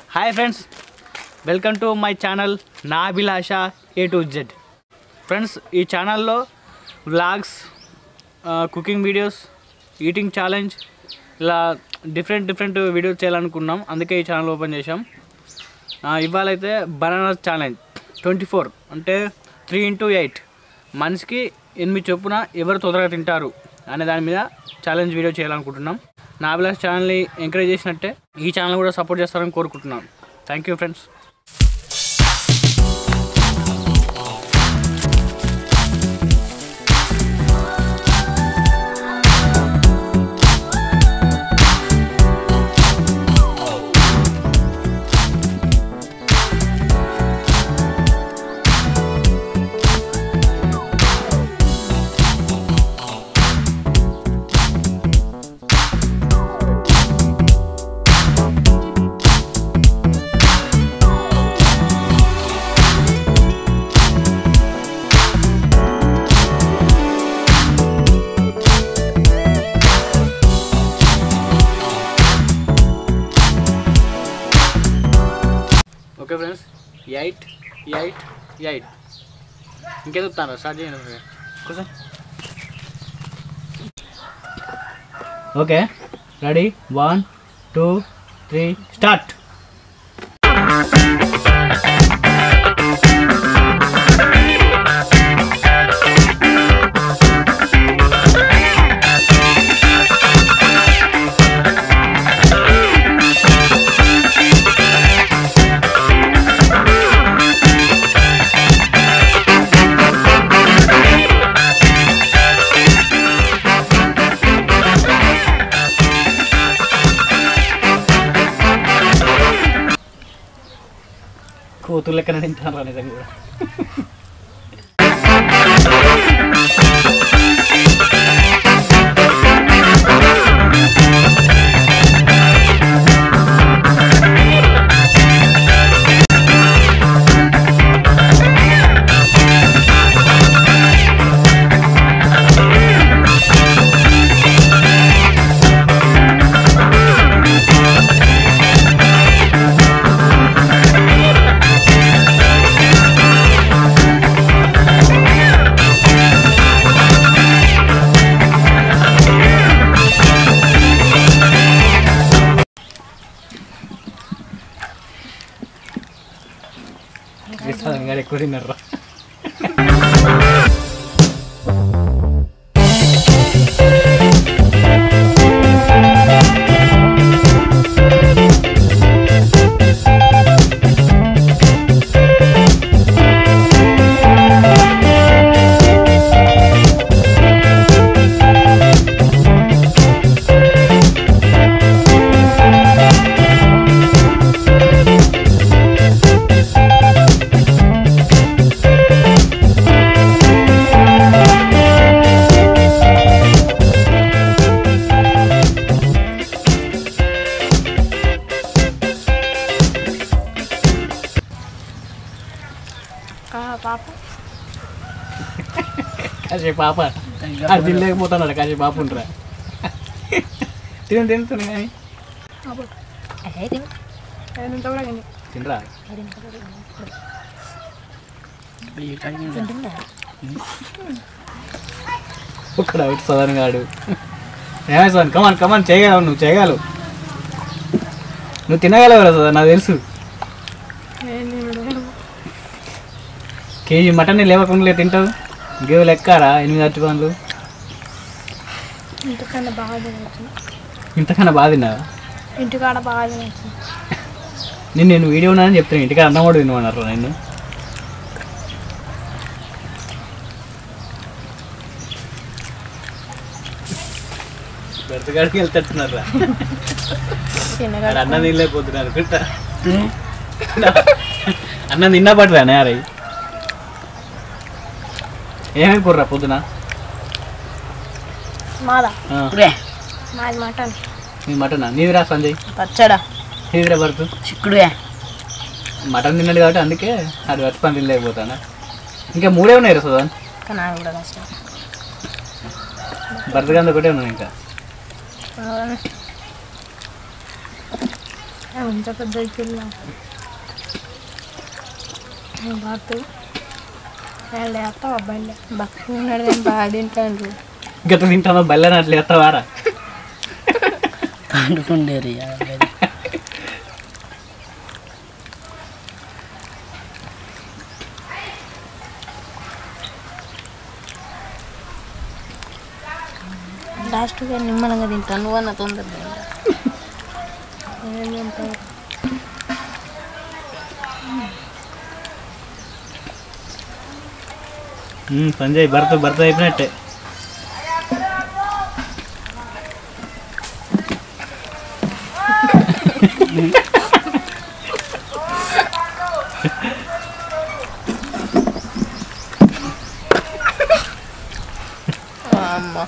hi friends welcome to my channel నా Abhilasha A to Z friends ఈ ఛానల్లో vlogs cooking videos eating challenge ఇలా different different videos చేయాలనుకున్నాం అందుకే ఈ ఛానల్ ఓపెన్ చేసాం ఆ, ఇవాళైతే బనానా ఛాలెంజ్ ట్వంటీ ఫోర్ అంటే త్రీ ఇంటూ ఎయిట్ మనిషికి ఎనిమిది చొప్పున ఎవరు తొందరగా తింటారు అనే దాని మీద ఛాలెంజ్ వీడియో చేయాలనుకుంటున్నాం నా అభిలాష్ ఛానల్ని ఎంకరేజ్ చేసినట్టే ఈ ఛానల్ కూడా సపోర్ట్ చేస్తారని కోరుకుంటున్నాం thank you friends okay friends eight eight eight ఇంకేదో స్టార్ట్ చేయండి కూర్చో okay ready one two three start కూతురు లెక్కన తింటాను నిజంగా కూడా ఇంకా ఎక్కువ తిన్నారా పాప కాసే పాప అది తినలేకపోతున్నాడు కాసే పాప ఉండరా తిన తింటున్నా కానీ ఎంత కూడా తిని తినరా ఒక్కడ ఒకటి సదన్ గాడు ఏమై సదన్ కమాన్ కమాన్ చేయగలవు నువ్వు చేయగలవు నువ్వు తినగలవు కదా సదన్ నాకు తెలుసు కేజీ మటన్ లేవకుండా తింటావు గేవు లెక్కారా ఎనిమిది అరటి పండ్లు ఇంటికన్నా బాగా తినచ్చు ఇంతకన్నా బాగా తిన్నావా ఇంటికాడ బాగా తినచ్చు నేను నేను వీడియో ఉన్నానని చెప్తాను ఇంటికి అన్నం కూడా తినమన్నారు నేను బెర్తగాడికి వెళ్తట్టున్నారా చిన్నగా ఆడ అన్నం తినలేకపోతున్నారు అనుకుంటా అన్నం తిన్నా పట్టరా నేరై ఏమేమి కూర్రా పొద్దున మాదా ఆ, మాది మటన్ నీ మటనా నీదిరా సంజయ్ పచ్చడా నీదిరా భరతు చిక్కుడుగా మటన్ తిన్నాడు కాబట్టి అందుకే అది వచ్చి పని తినలేకపోతానా ఇంకా మూడే ఉన్నాయి రా సుధాన్ నాకు కూడా కష్టం భరతగాంధ ఒకటే ఉన్నాయి ఇంకా ఇంత పెద్ద పిల్ల బాతు వాళ్ళు వేస్తావు అబ్బాయిలు బక్కగా ఉన్నాడు కానీ బాగా తింటాడు గత తింటామా బల్లెని అట్లా ఎత్తవారా పండుకుండేరు లాస్ట్గా నిమ్మలంగా తింటాను నువ్వు అన్న తొందరగా ఏం తింటావు ఉమ్, సంజయ్ భర్త భర్త అయిపోయినట్టే అమ్మ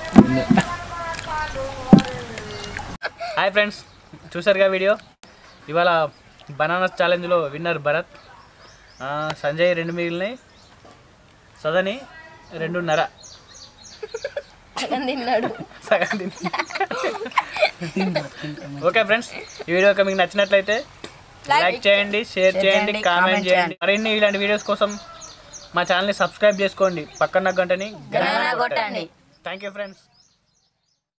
హాయ్ ఫ్రెండ్స్ చూసారుగా వీడియో ఇవాళ బనానాస్ ఛాలెంజ్లో విన్నర్ భరత్ ఆ, సంజయ్ రెండు మిగిలినాయి సదని రెండున్నర సగం తిన్నాడు సగం తిని ఓకే ఫ్రెండ్స్ ఈ వీడియో మీకు నచ్చినట్లయితే లైక్ చేయండి షేర్ చేయండి కామెంట్ చేయండి మరిన్ని ఇలాంటి వీడియోస్ కోసం మా ఛానల్ని సబ్స్క్రైబ్ చేసుకోండి పక్కన గంటని కొట్టండి థ్యాంక్ యూ ఫ్రెండ్స్